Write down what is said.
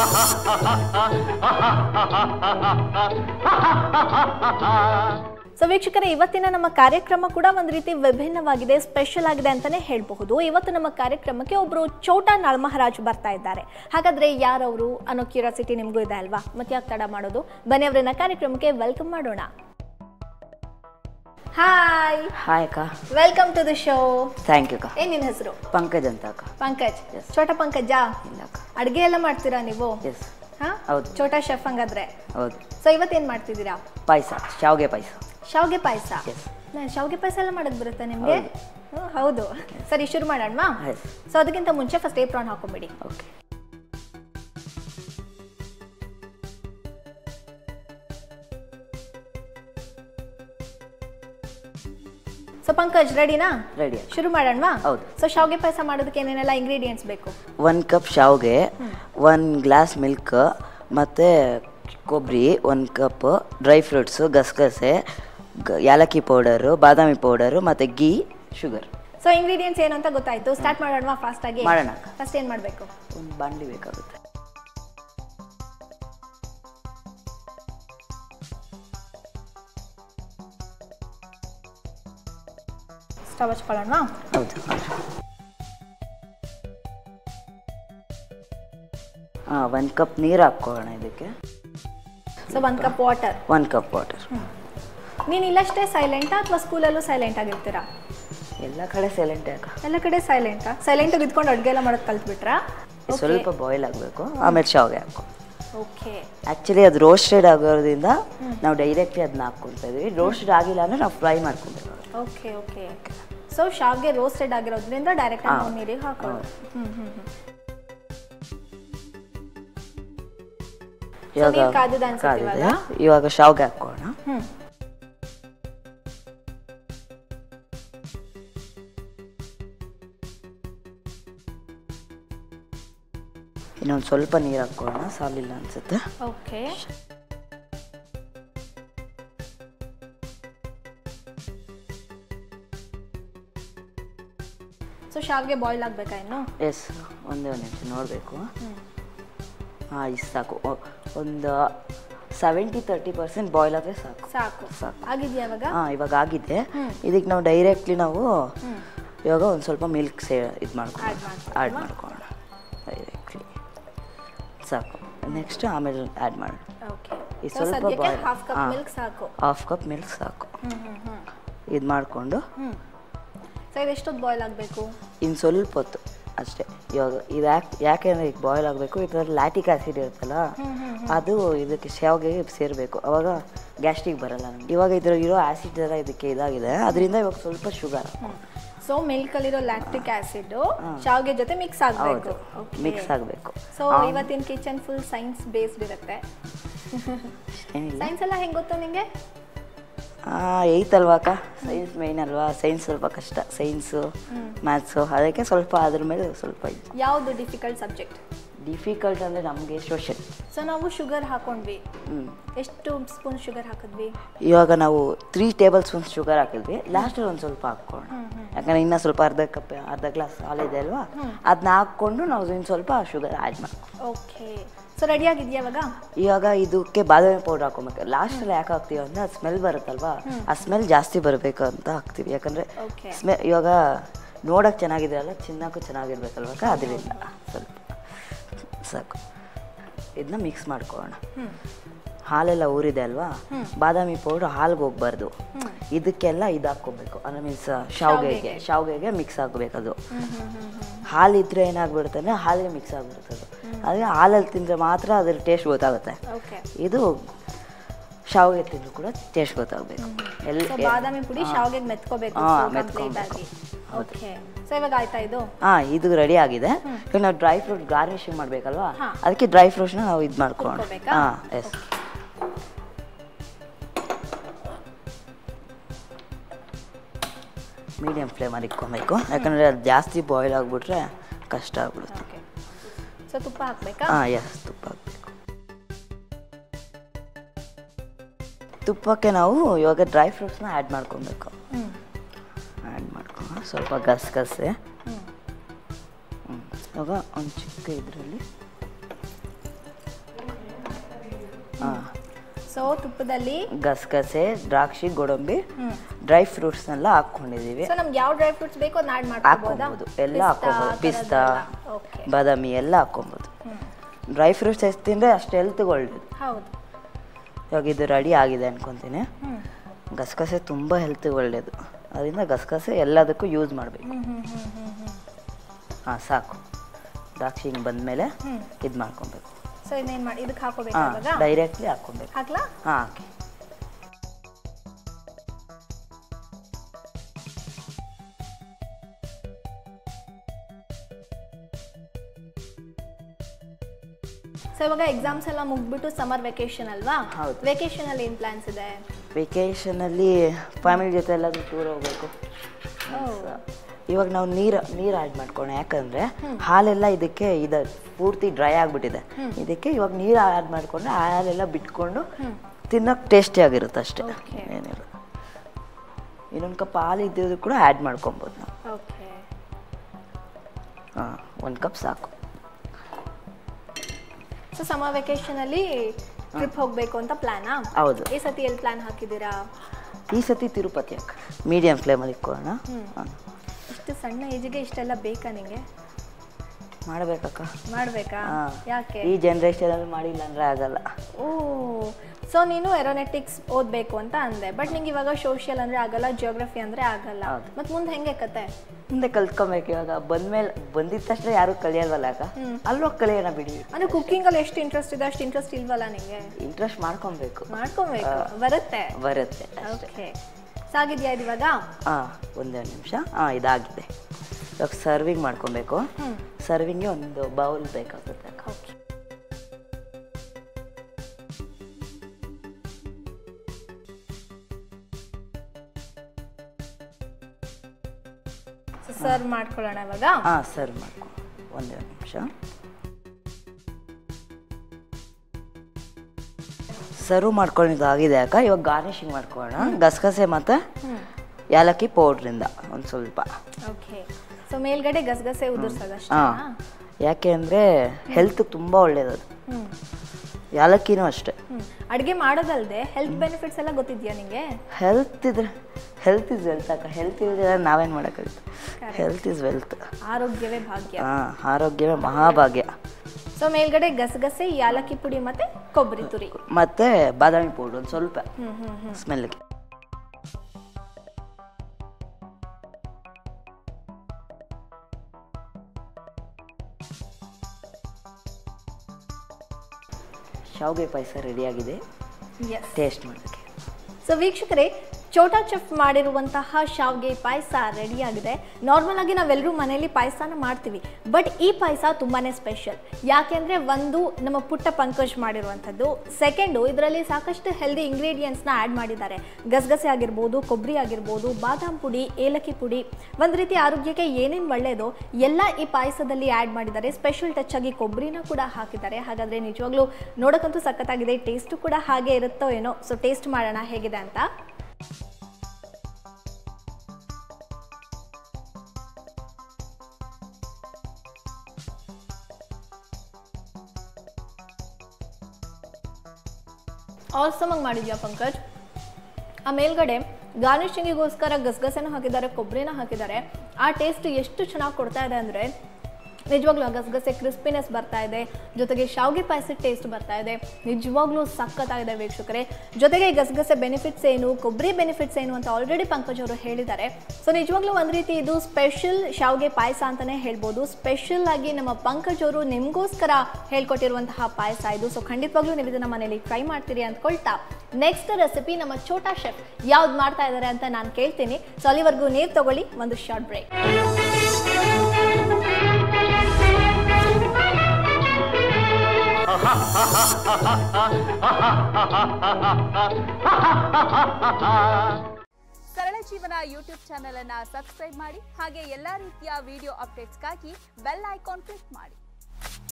So ವೀಕ್ಷಕರೇ ಇವತ್ತಿನ ನಮ್ಮ ಕಾರ್ಯಕ್ರಮ ಕೂಡ ಒಂದು ರೀತಿ ವಿಭಿನ್ನವಾಗಿದೆ ಸ್ಪೆಷಲ್ ಆಗಿದೆ ಅಂತಾನೆ ಹೇಳಬಹುದು ಇವತ್ತು ನಮ್ಮ ಕಾರ್ಯಕ್ರಮಕ್ಕೆ ಒಬ್ರು ಚೋಟಾ ನಳಮಹಾರಾಜ್ ಬರ್ತಾ ಇದ್ದಾರೆ ಹಾಗಾದ್ರೆ ಯಾರವರು ಅನ್ನೋ ಕ್ಯೂರಿಯಾಸಿಟಿ ನಿಮಗೂ ಇದೆ ಅಲ್ವಾ ಮತ್ತೆ ಯಾಕೆ ತಡ ಮಾಡೋದು ಬನ್ನಿ ಅವರನ್ನ ಕಾರ್ಯಕ್ರಮಕ್ಕೆ ವೆಲ್ಕಮ್ ಮಾಡೋಣ ಹಾಯ್ ಹಾಯ್ ಅಕ್ಕ welcome to the show thank you ಅಕ್ಕ ಏನ್ ನಿನ್ ಹೆಸರು ಪಂಕಜ್ ಅಂತ ಅಕ್ಕ ಪಂಕಜ್ Yes. ಚೋಟ ಪಂಕಜಾ ಇಲ್ಲ ಅಕ್ಕ ಅಡ್ಗೆ ಎಲ್ಲ ಮಾಡ್ತೀರಾ ನೀವು ಎಸ್ ಹಾ ಹೌದು. ಚೋಟಾ ಶೆಫ್ ಹಂಗಾದ್ರೆ ಹೌದು ಸೊ ಇವತ್ತೇನ್ ಮಾಡ್ತಿದ್ದೀರಾ ಪಾಯಸ ಶಾವ್ಗೆ ಪಾಯಸ ಶಾವ್ಗೆ ಪಾಯಸ Yes. ಶಾವ್ಗೆ ಪಾಯಸ ಎಲ್ಲ ಮಾಡಕ್ ಬರುತ್ತಾ ನಿಮ್ಗೆ ಹ್ಮ್, ಹೌದು ಸರಿ ಶುರು ಮಾಡೋಣ Yes. ಸೊ ಅದಕ್ಕಿಂತ ಮುಂಚೆ ಫಸ್ಟ್ ಏಪ್ರಾನ್ ಹಾಕೊಂಬಿಡಿ ಓಕೆ ಸೊ ಪಂಕಜ್ ರೆಡಿನಾ ರೆಡಿ ಶುರು ಮಾಡೋಣವಾ ಹೌದು. ಸೊ ಶಾವ್ಗೆ ಪಾಯಸ ಮಾಡೋದಕ್ಕೆ ಏನೇನೆಲ್ಲ ಇಂಗ್ರೀಡಿಯೆಂಟ್ಸ್ ಬೇಕು ಒನ್ ಕಪ್ ಶಾವ್ಗೆ ಒನ್ ಗ್ಲಾಸ್ ಮಿಲ್ಕ್ ಮತ್ತು ಕೊಬ್ಬರಿ ಒಂದು ಕಪ್ ಡ್ರೈ ಫ್ರೂಟ್ಸು ಗಸಗಸೆ ಗ- ಯಾಲಕ್ಕಿ ಪೌಡರು ಬಾದಾಮಿ ಪೌಡರು ಮತ್ತು ಗೀ ಶುಗರ್ ಸೊ ಇಂಗ್ರೀಡಿಯೆಂಟ್ಸ್ ಏನು ಅಂತ ಗೊತ್ತಾಯ್ತು ಸ್ಟಾರ್ಟ್ ಮಾಡೋಣವಾ ಫಾಸ್ಟ್ ಆಗಿ ಮಾಡೋಣ. ಫಸ್ಟ್ ಏನ್ ಮಾಡ್ಬೇಕು ಒಂದು ಬಾಣಲಿ ಬೇಕಾಗುತ್ತೆ ಸ್ಟವ್ ಹಚ್ಕೊಳ್ಳೋಣವಾ ಹೌದು ಹಾಂ ಒಂದು ಕಪ್ ನೀರು ಹಾಕ್ಕೊಳ್ಳೋಣ ಇದಕ್ಕೆ ಸೊ ಒಂದ್ cup water one cup water ನೀನ್ ಇಲ್ಲಷ್ಟೇ ಸೈಲೆಂಟಾ ಅಥವಾ ಸ್ಕೂಲಲ್ಲೂ ಸೈಲೆಂಟ್ ಆಗಿರ್ತೀರಾ ಎಲ್ಲ ಕಡೆ ಸೈಲೆಂಟ್ ಯಾಕ ಎಲ್ಲ ಕಡೆ ಸೈಲೆಂಟಾ ಸೈಲೆಂಟ್ ಇದ್ಕೊಂಡು ಅಡುಗೆ ಎಲ್ಲ ಮಾಡೋದು ಕಲ್ತ್ಬಿಟ್ರಾ ಸ್ವಲ್ಪ ಬಾಯ್ಲ್ ಆಗಬೇಕು ಆಮೇಲೆ ಶಾವ್ಗೆ ಹಾಕೋ ಓಕೆ ಆ್ಯಕ್ಚುಲಿ ಅದು ರೋಸ್ಟೆಡ್ ಆಗೋದ್ರಿಂದ ನಾವು ಡೈರೆಕ್ಟ್ಲಿ ಅದನ್ನ ಹಾಕ್ಕೊತಾ ಇದೀವಿ ರೋಸ್ಟೆಡ್ ಆಗಿಲ್ಲ ಅಂದರೆ ನಾವು ಫ್ರೈ ಮಾಡ್ಕೊಬೇಕು ಓಕೆ ಓಕೆ ಸೊ ಶಾವ್ಗೆ ರೋಸ್ಟೆಡ್ ಆಗಿರೋದ್ರಿಂದ ಡೈರೆಕ್ಟ್ ಹಾ. ಆಗಿ ನೀರಿಗೆ ಹಾಕೊಳ್ಳೋದು ಹ್ಮ್ ಹ್ಮ್ ಹ್ಮ್ ಇವಾಗ ನೀರ್ ಕಾದಿದೆ ಅನ್ಸುತ್ತೆ ಕಾದಿದೆ ಇವಾಗ? ಇವಾಗ ಶಾವ್ಗೆ ಹಾಕೋಣ ಹ್ಮ್ ಇನ್ನೊಂದು ಸ್ವಲ್ಪ ನೀರು ಹಾಕ್ಕೊಳ್ಳೋಣ ಸಾಲಿಲ್ಲ ಅನ್ಸುತ್ತೆ ಓಕೆ ಸೊ ಶಾವ್ಗೆ ಬಾಯ್ಲ್ ಆಗ್ಬೇಕಾ ಇನ್ನು ಎಸ್ ಒಂದೇ ಒಂದು ನಿಮಿಷ ನೋಡಬೇಕು ಹಾಂ ಇಷ್ಟು ಸಾಕು ಒ- ಒಂದು ಸೆವೆಂಟಿ ತರ್ಟಿ ಪರ್ಸೆಂಟ್ ಬಾಯ್ಲ್ ಆದರೆ ಸಾಕು ಸಾಕು ಸಾಕು ಆಗಿದ್ಯಾ ಇವಾಗ ಹಾಂ ಇವಾಗ ಆಗಿದೆ ಇದಕ್ಕೆ ನಾವು ಡೈರೆಕ್ಟ್ಲಿ ನಾವು ಇವಾಗ ಒಂದು ಸ್ವಲ್ಪ ಮಿಲ್ಕ್ ಸೇ ಇದು ಮಾಡ್ಕೊಂಡು Add ಮಾಡ್ಕೊಳ್ಳೋಣ. ಆ್ಯಡ್ ಮಾಡ್ಕೊಳ್ಳೋಣ ಡೈರೆಕ್ಟ್ಲಿ ಸಾಕು ನೆಕ್ಸ್ಟ್ ಆಮೇಲೆ ಆ್ಯಡ್ ಮಾಡೋಣ ಓಕೆ ಇದು ಸೊ ಸ್ವಲ್ಪ ಸದ್ಯಕ್ಕೆ ಬಾಯ್ಲ್ ಹಾಫ್ ಕಪ್ ಹಾಂ. ಮಿಲ್ಕ್ ಸಾಕು ಹಾಫ್ ಕಪ್ ಮಿಲ್ಕ್ ಸಾಕು ಹ್ಮ್ ಹ್ಮ್ ಹ್ಮ್ ಇದು ಮಾಡಿಕೊಂಡು ಹ್ಮ್ ಸೊ ಇದು ಎಷ್ಟೊತ್ತು ಬಾಯ್ಲ್ ಆಗಬೇಕು ಇನ್ನು ಸ್ವಲ್ಪ ಹೊತ್ತು ಅಷ್ಟೇ ಇವಾಗ ಇದು ಯಾಕೆ ಯಾಕೆಂದರೆ ಈಗ ಬಾಯ್ಲ್ ಆಗಬೇಕು ಇದರಲ್ಲಿ ಲ್ಯಾಟಿಕ್ ಆ್ಯಸಿಡ್ ಇರುತ್ತಲ್ಲ ಅದು ಇದಕ್ಕೆ ಶಾವ್ಗೆಗೆ ಸೇರಬೇಕು ಅವಾಗ ಗ್ಯಾಸ್ಟ್ರಿಕ್ ಬರಲ್ಲ ನಮ್ಗೆ ಇವಾಗ ಇದ್ರಲ್ಲಿರೋ ಆ್ಯಸಿಡ್ ಎಲ್ಲ ಇದಕ್ಕೆ ಇದಾಗಿದೆ ಅದರಿಂದ ಇವಾಗ ಸ್ವಲ್ಪ ಶುಗರ್ ಸೊ ಮಿಲ್ಕ್ ಅಲ್ಲಿರೋ ಲ್ಯಾಕ್ಟಿಕ್ ಆಸಿಡ್ ಶಾವ್ಗೆ ಜೊತೆ ಮಿಕ್ಸ್ ಆಗಬೇಕು ಹೌದು ಮಿಕ್ಸ್ ಆಗಬೇಕು ಸೊ ಇವತ್ತಿನ ಕಿಚನ್ ಫುಲ್ ಸೈನ್ಸ್ ಬೇಸ್ಡ್ ಇರುತ್ತೆ ಏನಿಲ್ಲ ಸೈನ್ಸ್ ಎಲ್ಲ ಹೆಂಗ್ ಗೊತ್ತು ನಿಂಗೆ ಏಯ್ತ್ ಅಲ್ವಾ ಅಕ್ಕ ಸೈನ್ಸ್ ಮೈನ್ ಅಲ್ವಾ ಸೈನ್ಸ್ ಸ್ವಲ್ಪ ಕಷ್ಟ ಸೈನ್ಸು ಮ್ಯಾಥ್ಸು ಅದಕ್ಕೆ ಸ್ವಲ್ಪ ಅದ್ರ ಮೇಲೆ ಸ್ವಲ್ಪ ಯಾವುದು ಡಿಫಿಕಲ್ಟ್ ಸಬ್ಜೆಕ್ಟ್ ಡಿಫಿಕಲ್ಟ್ ಅಂದರೆ ನಮಗೆ ಸೋಷಲ್ ಸೊ ನಾವು ಶುಗರ್ ಹಾಕೊಂಡ್ವಿ ಹ್ಞೂ ಎಷ್ಟು ಸ್ಪೂನ್ ಶುಗರ್ ಹಾಕಿದ್ವಿ ಇವಾಗ ನಾವು ತ್ರೀ ಟೇಬಲ್ ಸ್ಪೂನ್ಸ್ ಶುಗರ್ ಹಾಕಿದ್ವಿ ಲಾಸ್ಟಲ್ಲಿ ಒಂದು ಸ್ವಲ್ಪ ಹಾಕ್ಕೊಳ್ಳೋಣ ಯಾಕಂದ್ರೆ ಇನ್ನೂ ಸ್ವಲ್ಪ ಅರ್ಧ ಕಪ್ ಅರ್ಧ ಗ್ಲಾಸ್ ಹಾಲಿದೆ ಅಲ್ವಾ ಅದನ್ನ ಹಾಕ್ಕೊಂಡು ನಾವು ಇನ್ನು ಸ್ವಲ್ಪ ಶುಗರ್ ಆ್ಯಡ್ ಮಾಡ್ಕೊ ಓಕೆ ಸೊ ರೆಡಿ ಆಗಿದ್ಯಾ ಇವಾಗ ಇವಾಗ ಇದಕ್ಕೆ ಬಾದಾಮಿ ಪೌಡರ್ ಹಾಕೊಬೇಕು ಲಾಸ್ಟಲ್ಲಿ ಯಾಕೆ ಹಾಕ್ತೀವಿ ಅಂದರೆ ಅದು ಸ್ಮೆಲ್ ಬರುತ್ತಲ್ವಾ ಆ ಸ್ಮೆಲ್ ಜಾಸ್ತಿ ಬರಬೇಕು ಅಂತ ಹಾಕ್ತೀವಿ ಯಾಕಂದರೆ ಓಕೆ ಸ್ಮೆ ಇವಾಗ ನೋಡೋಕೆ ಚೆನ್ನಾಗಿದೆಯಲ್ಲ ಚಿನ್ನಕ್ಕೂ ಚೆನ್ನಾಗಿರ್ಬೇಕಲ್ವಾಗ ಅದರಿಂದ ಸ್ವಲ್ಪ ಸಾಕು ಇದನ್ನ ಮಿಕ್ಸ್ ಮಾಡ್ಕೊಳ್ಳೋಣ ಹಾಲೆಲ್ಲ ಊರಿದೆ ಅಲ್ವಾ ಬಾದಾಮಿ ಪೌಡ್ರ್ ಹಾಲ್ಗೆ ಹೋಗ್ಬಾರ್ದು ಇದಕ್ಕೆಲ್ಲ ಇದು ಹಾಕ್ಕೋಬೇಕು ಅಂದರೆ ಮೀನ್ಸ್ ಶಾವ್ಗೆಗೆ ಶಾವ್ಗೆಗೆ ಮಿಕ್ಸ್ ಆಗಬೇಕು ಅದು ಹಾಲಿದ್ರೆ ಏನಾಗ್ಬಿಡುತ್ತೆ ಅಂದರೆ ಹಾಲಿಗೆ ಮಿಕ್ಸ್ ಆಗ್ಬಿಡುತ್ತೆ ಅದು ಆದರೆ ಹಾಲಲ್ಲಿ ತಿಂದರೆ ಮಾತ್ರ ಅದ್ರ ಟೇಸ್ಟ್ ಗೊತ್ತಾಗುತ್ತೆ ಓಕೆ ಇದು ಶಾವಿಗೆ ತಿಂದ್ರು ಕೂಡ ಟೇಸ್ಟ್ ಗೊತ್ತಾಗಬೇಕು ಎಲ್ಲ ಸೊ ಬಾದಾಮಿ ಪುಡಿ ಶಾವ್ಗೆಗೆ ಮೆತ್ಕೋಬೇಕು ಹಾ, ಕಂಪ್ಲೀಟ್ ಮೆತ್ಕೊಬೇಕು. ಆಗಿ ಓಕೆ ಸೊ ಇವಾಗ ಆಯ್ತಾ ಇದು ಹಾಂ ಇದು ರೆಡಿ ಆಗಿದೆ ಇವಾಗ ನಾವು ಡ್ರೈ ಫ್ರೂಟ್ ಗಾರ್ನಿಶಿಂಗ್ ಮಾಡಬೇಕಲ್ವಾ ಹಾ. ಅದಕ್ಕೆ ಡ್ರೈ ಫ್ರೂಟ್ಸ್ನ ನಾವು ಇದು ಮಾಡ್ಕೊಳ್ಳೋಣ ಹುರ್ಕೊಬೇಕಾ? ಹಾಂ ಎಸ್ ಮೀಡಿಯಮ್ ಫ್ಲೇಮಲ್ಲಿ ಇಟ್ಕೊಬೇಕು ಯಾಕಂದರೆ ಅದು ಜಾಸ್ತಿ ಬಾಯ್ಲ್ ಆಗಿಬಿಟ್ರೆ ಕಷ್ಟ ಆಗ್ಬಿಡುತ್ತೆ ಓಕೆ ಸೊ ತುಪ್ಪ ಹಾಕ್ಬೇಕಾ ಹಾಂ ಎಸ್ ತುಪ್ಪ ಹಾಕಬೇಕು ತುಪ್ಪಕ್ಕೆ ನಾವು ಇವಾಗ ಡ್ರೈ ಫ್ರೂಟ್ಸ್ನ ಆ್ಯಡ್ ಮಾಡ್ಕೊಬೇಕು ಹ್ಮ್ ಆ್ಯಡ್ ಮಾಡ್ಕೊಂಡು ಸ್ವಲ್ಪ ಗಸಗಸೆ ಹ್ಮ್ ಹ್ಮ್. ಇವಾಗ ಒಂದು ಚಿಕ್ಕ ಇದರಲ್ಲಿ ಹಾಂ ಸೊ ತುಪ್ಪದಲ್ಲಿ ಗಸಗಸೆ ದ್ರಾಕ್ಷಿ ಗೋಡಂಬಿ ಹ್ಮ್ ಡ್ರೈ ಫ್ರೂಟ್ಸ್ನೆಲ್ಲ ಹಾಕ್ಕೊಂಡಿದ್ದೀವಿ ಸೊ ನಮ್ಗೆ ಯಾವ ಡ್ರೈ ಫ್ರೂಟ್ಸ್ ಬೇಕೋ ಅದನ್ನ ಆಡ್ ಮಾಡ್ಕೋಬೋದಾ ಹಾಕ್ಕೊಬೋದು ಎಲ್ಲ ಹಾಕ್ಕೊಬೋದು ಪಿಸ್ತಾ ಓಕೆ ಬಾದಾಮಿ ಎಲ್ಲ ಹಾಕ್ಕೊಬೋದು ಹ್ಮ್ ಡ್ರೈ ಫ್ರೂಟ್ಸ್ ಎಷ್ಟು ತಿಂದರೆ ಅಷ್ಟು ಹೆಲ್ತ್ಗೆ ಒಳ್ಳೇದು ಹೌದು ಇವಾಗ ಇದು ರೆಡಿ ಆಗಿದೆ ಅನ್ಕೊತೀನಿ ಹ್ಮ್ ಗಸಗಸೆ ತುಂಬ ಹೆಲ್ತ್ಗೆ ಒಳ್ಳೆಯದು ಅದರಿಂದ ಗಸಗಸೆ ಎಲ್ಲದಕ್ಕೂ ಯೂಸ್ ಮಾಡಬೇಕು ಹ್ಮ್ ಹ್ಮ್ ಹ್ಮ್ ಹ್ಮ್ ಹ್ಮ್ ಹಾಂ ಸಾಕು ದ್ರಾಕ್ಷಿ ಹಿಂಗೆ ಬಂದಮೇಲೆ ಹ್ಮ್ ಇದು ಮಾಡ್ಕೊಬೇಕು ಸೊ ಇನ್ನೇನ್ ಮಾಡಿ ಇದಕ್ಕೆ ಹಾಕೋಬೇಕಾ ಹಾಂ ಇವಾಗ ಡೈರೆಕ್ಟ್ಲಿ ಹಾಕ್ಕೊಬೇಕು ಹಾಕ್ಲಾ ಹಾಂ ಹಾಕಿ ಸೊ ಇವಾಗ ಎಕ್ಸಾಮ್ಸ್ ಎಲ್ಲ ಮುಗ್ಬಿಟ್ಟು ಸಮರ್ ವೆಕೇಶನ್ ಅಲ್ವಾ ಹೌದು. ವೆಕೇಶನ್ ಅಲ್ಲಿ ಏನ್ ಪ್ಲಾನ್ಸ್ ಇದೆ ವೆಕೇಷನಲ್ಲಿ ಫ್ಯಾಮಿಲಿ ಜೊತೆ ಎಲ್ಲಾದ್ರೂ ಟೂರ್ ಹೋಗ್ಬೇಕು ಇವಾಗ ನಾವು ನೀರು ನೀರು ಆ್ಯಡ್ ಮಾಡ್ಕೋಣ ಯಾಕಂದರೆ ಹಾಲೆಲ್ಲ ಇದಕ್ಕೆ ಇದು ಪೂರ್ತಿ ಡ್ರೈ ಆಗಿಬಿಟ್ಟಿದೆ ಇದಕ್ಕೆ ಇವಾಗ ನೀರು ಆ್ಯಡ್ ಮಾಡಿಕೊಂಡ್ರೆ ಹಾಲೆಲ್ಲ ಬಿಟ್ಕೊಂಡು ತಿನ್ನೋಕೆ ಟೇಸ್ಟಿ ಆಗಿರುತ್ತೆ ಅಷ್ಟೇ Okay. ಏನಿಲ್ಲ ಇನ್ನೊಂದು ಕಪ್ ಹಾಲು ಇದ್ದಿದ್ದು ಕೂಡ ಆ್ಯಡ್ ಮಾಡ್ಕೊಬೋದು ನಾವು ಓಕೆ ಹಾಂ ಒಂದು ಕಪ್ ಸಾಕು ಸೊ ಸಮರ್ ವೆಕೇಶನ್ ಅಲ್ಲಿ ಟ್ರಿಪ್ ಹೋಗ್ಬೇಕು ಅಂತ ಪ್ಲಾನಾ ಹೌದು ಈ ಸತಿ ಎಲ್ಲಿ ಪ್ಲಾನ್ ಹಾಕಿದ್ದೀರಾ ಈ ಸತಿ ತಿರುಪತಿ ಅಕ್ಕ ಮೀಡಿಯಮ್ ಫ್ಲೇಮಲ್ಲಿ ಇಟ್ಕೊಳ್ಳೋಣ ಹಾಂ ಇಷ್ಟು ಸಣ್ಣ ಏಜಿಗೆ ಇಷ್ಟೆಲ್ಲ ಬೇಕಾ ನಿಂಗೆ ಮಾಡಬೇಕಕ್ಕ ಮಾಡ್ಬೇಕಾ ಹಾಂ ಯಾಕೆ ಈ ಜನ್ರೇಷನಲ್ಲಿ ಮಾಡಿಲ್ಲ ಅಂದರೆ ಆಗಲ್ಲ ಓ ಸೊ ನೀನು ಎರೋನೆಟಿಕ್ಸ್ ಓದ್ಬೇಕು ಅಂತ ಅಂದೆ ಬಟ್ ನಿಂಗೆ ಇವಾಗ ಸೋಷಿಯಲ್ ಅಂದ್ರೆ ಆಗಲ್ಲ ಜಿಯೋಗ್ರಫಿ ಅಂದ್ರೆ ಆಗಲ್ಲ ಹೌದು. ಮತ್ ಮುಂದೆ ಹೆಂಗೆ ಕತೆ ಮುಂದೆ ಕಲ್ತ್ಕೊಬೇಕು ಇವಾಗ ಬಂದ್ಮೇಲೆ ಬಂದಿದ ತಕ್ಷಣ ಯಾರು ಕಲಿಯಲ್ವಲ್ಲ ಅಕ್ಕ ಅಲ್ಲೋಗಿ ಕಲಿಯೋಣ ಬಿಡಿ ಅಂದ್ರೆ ಕುಕಿಂಗ್ ಅಲ್ಲಿ ಎಷ್ಟು ಇಂಟ್ರೆಸ್ಟ್ ಇದೆ ಅಷ್ಟು ಇಂಟ್ರೆಸ್ಟ್ ಇಲ್ವಲ್ಲ ನಿಂಗೆ ಇಂಟ್ರೆಸ್ಟ್ ಮಾಡ್ಕೊಬೇಕು ಮಾಡ್ಕೊಬೇಕು ಬರುತ್ತೆ ಬರುತ್ತೆ ಓಕೆ ಸಾಗಿದ್ಯಾ ಇದು ಇವಾಗ ಹಾಂ ಒಂದೇ ನಿಮಿಷ ಹಾಂ ಇದಾಗಿದೆ ಇವಾಗ ಸರ್ವಿಂಗ್ ಮಾಡ್ಕೊಬೇಕು ಹ್ಮ್ ಸರ್ವಿಂಗ್ಗೆ ಒಂದು ಬೌಲ್ ಬೇಕಾಗುತ್ತೆ ಅಕ್ಕ ಓಕೆ ಸರ್ವ್ ಮಾಡ್ಕೊಳ್ಳೋಣ ಇವಾಗ ಹಾಂ ಸರ್ವ್ ಮಾಡ್ಕೊ ಒಂದೇ ನಿಮಿಷ ಸರ್ವ್ ಮಾಡ್ಕೊಂಡಿದ್ದು ಆಗಿದೆ ಅಕ್ಕ ಇವಾಗ ಗಾರ್ನಿಶಿಂಗ್ ಮಾಡ್ಕೊಳ್ಳೋಣ ಗಸಗಸೆ ಮತ್ತು ಹ್ಮ್ ಏಲಕ್ಕಿ ಪೌಡ್ರಿಂದ ಒಂದು ಸ್ವಲ್ಪ ಓಕೆ ಸೊ ಮೇಲ್ಗಡೆ ಗಸಗಸೆ ಉದುರ್ಸೋದಷ್ಟೇ ಹಾಂ ಯಾಕೆ ಅಂದರೆ ಹೆಲ್ತ್ಗೆ ತುಂಬ ಒಳ್ಳೇದದು ಹ್ಮ್ ಏಲಕ್ಕಿನೂ ಅಷ್ಟೇ ಹ್ಮ್ ಅಡುಗೆ ಮಾಡೋದಲ್ದೆ ಹೆಲ್ತ್ ಬೆನಿಫಿಟ್ಸ್ ಎಲ್ಲ ಗೊತ್ತಿದ್ಯಾ ನಿಂಗೆ ಹೆಲ್ತ್ ಇದ್ರೆ ಹೆಲ್ತ್ ಇಸ್ ವೆಲ್ತ್ ಅಕ್ಕ ಹೆಲ್ತ್ ಇದ್ರೆ ನಾವೇನು ಮಾಡೋಕ್ಕಾಗುತ್ತೆ ಹೆಲ್ತ್ ಇಸ್ ವೆಲ್ತ್ ಆರೋಗ್ಯವೇ ಭಾಗ್ಯ ಹಾಂ ಆರೋಗ್ಯವೇ ಮಹಾಭಾಗ್ಯ ಸೊ ಮೇಲ್ಗಡೆ ಗಸಗಸೆ ಯಾಲಕ್ಕಿ ಪುಡಿ ಮತ್ತೆ ಕೊಬ್ಬರಿ ತುರಿ ಮತ್ತು ಬಾದಾಮಿ ಪೌಡ್ರ್ ಒಂದು ಸ್ವಲ್ಪ ಹ್ಮ್ ಹ್ಮ್ ಹ್ಮ್ ಸ್ಮೆಲ್ಗೆ ಶಾವಿಗೆ ಪಾಯಸ ರೆಡಿಯಾಗಿದೆ ಎಸ್ ಟೇಸ್ಟ್ ಮಾಡೋಕ್ಕೆ ಸೊ ವೀಕ್ಷಕರೇ ಚೋಟಾ ಚೆಫ್ ಮಾಡಿರುವಂತಹ ಶಾವ್ಗೆ ಪಾಯಸ ರೆಡಿಯಾಗಿದೆ ನಾರ್ಮಲ್ ಆಗಿ ನಾವೆಲ್ಲರೂ ಮನೆಯಲ್ಲಿ ಪಾಯಸನ ಮಾಡ್ತೀವಿ ಬಟ್ ಈ ಪಾಯಸ ತುಂಬಾನೇ ಸ್ಪೆಷಲ್ ಯಾಕೆಂದ್ರೆ ಒಂದು ನಮ್ಮ ಪುಟ್ಟ ಪಂಕಜ್ ಮಾಡಿರುವಂಥದ್ದು ಸೆಕೆಂಡು ಇದರಲ್ಲಿ ಸಾಕಷ್ಟು ಹೆಲ್ದಿ ಇಂಗ್ರೀಡಿಯೆಂಟ್ಸ್ನ ಆ್ಯಡ್ ಮಾಡಿದ್ದಾರೆ ಗಸಗಸೆ ಆಗಿರ್ಬೋದು ಕೊಬ್ಬರಿ ಆಗಿರ್ಬೋದು ಬಾದಾಮ್ ಪುಡಿ ಏಲಕ್ಕಿ ಪುಡಿ ಒಂದು ರೀತಿ ಆರೋಗ್ಯಕ್ಕೆ ಏನೇನು ಒಳ್ಳೆಯದೋ ಎಲ್ಲ ಈ ಪಾಯಸದಲ್ಲಿ ಆ್ಯಡ್ ಮಾಡಿದ್ದಾರೆ ಸ್ಪೆಷಲ್ ಟಚ್ ಆಗಿ ಕೊಬ್ಬರಿನ ಕೂಡ ಹಾಕಿದ್ದಾರೆ ಹಾಗಾದರೆ ನಿಜವಾಗ್ಲೂ ನೋಡೋಕ್ಕಂತೂ ಸಖತ್ತಾಗಿದೆ ಟೇಸ್ಟು ಕೂಡ ಹಾಗೆ ಇರುತ್ತೋ ಏನೋ ಸೊ ಟೇಸ್ಟ್ ಮಾಡೋಣ ಹೇಗಿದೆ ಅಂತ ಆಸಮ್ ಆಗಿ ಮಾಡಿದ್ಯಾ ಪಂಕಜ್ ಆ ಮೇಲ್ಗಡೆ ಗಾರ್ನಿಶಿಂಗಿಗೋಸ್ಕರ ಗಸಗಸೆನ ಹಾಕಿದ್ದಾರೆ ಕೊಬ್ಬರಿನ ಹಾಕಿದ್ದಾರೆ ಆ ಟೇಸ್ಟ್ ಎಷ್ಟು ಚೆನ್ನಾಗಿ ಕೊಡ್ತಾ ಇದೆ ಅಂದರೆ ನಿಜವಾಗ್ಲೂ ಆ ಗಸಗಸೆ ಕ್ರಿಸ್ಪಿನೆಸ್ ಬರ್ತಾ ಇದೆ ಜೊತೆಗೆ ಶಾವಿಗೆ ಪಾಯಸದ ಟೇಸ್ಟ್ ಬರ್ತಾ ಇದೆ ನಿಜವಾಗ್ಲೂ ಸಖತ್ತಾಗಿದೆ ವೀಕ್ಷಕರೇ ಜೊತೆಗೆ ಈ ಗಸಗಸೆ ಬೆನಿಫಿಟ್ಸ್ ಏನು ಕೊಬ್ಬರಿ ಬೆನಿಫಿಟ್ಸ್ ಏನು ಅಂತ ಆಲ್ರೆಡಿ ಪಂಕಜ್ ಅವರು ಹೇಳಿದ್ದಾರೆ ಸೊ ನಿಜವಾಗ್ಲೂ ಒಂದು ರೀತಿ ಇದು ಸ್ಪೆಷಲ್ ಶಾವಿಗೆ ಪಾಯಸ ಅಂತಲೇ ಹೇಳ್ಬೋದು ಸ್ಪೆಷಲ್ ಆಗಿ ನಮ್ಮ ಪಂಕಜ್ ಅವರು ನಿಮಗೋಸ್ಕರ ಹೇಳ್ಕೊಟ್ಟಿರುವಂತಹ ಪಾಯಸ ಇದು ಸೊ ಖಂಡಿತವಾಗ್ಲೂ ನೀವು ಇದನ್ನ ಮನೇಲಿ ಟ್ರೈ ಮಾಡ್ತೀರಿ ಅಂದ್ಕೊಳ್ತಾ ನೆಕ್ಸ್ಟ್ ರೆಸಿಪಿ ನಮ್ಮ ಛೋಟಾ ಶೆಫ್ ಯಾವ್ದು ಮಾಡ್ತಾ ಇದ್ದಾರೆ ಅಂತ ನಾನು ಕೇಳ್ತೀನಿ ಸೊ ಅಲ್ಲಿವರೆಗೂ ನೀವು ತಗೊಳ್ಳಿ ಒಂದು ಶಾರ್ಟ್ ಬ್ರೇಕ್ ಸರಳ ಜೀವನ ಯೂಟ್ಯೂಬ್ ಚಾನೆಲ್ ಅನ್ನ ಸಬ್ಸ್ಕ್ರೈಬ್ ಮಾಡಿ ಹಾಗೆ ಎಲ್ಲಾ ರೀತಿಯ ವಿಡಿಯೋ ಅಪ್ಡೇಟ್ಸ್ಗಾಗಿ ಬೆಲ್ ಐಕಾನ್ ಕ್ಲಿಕ್ ಮಾಡಿ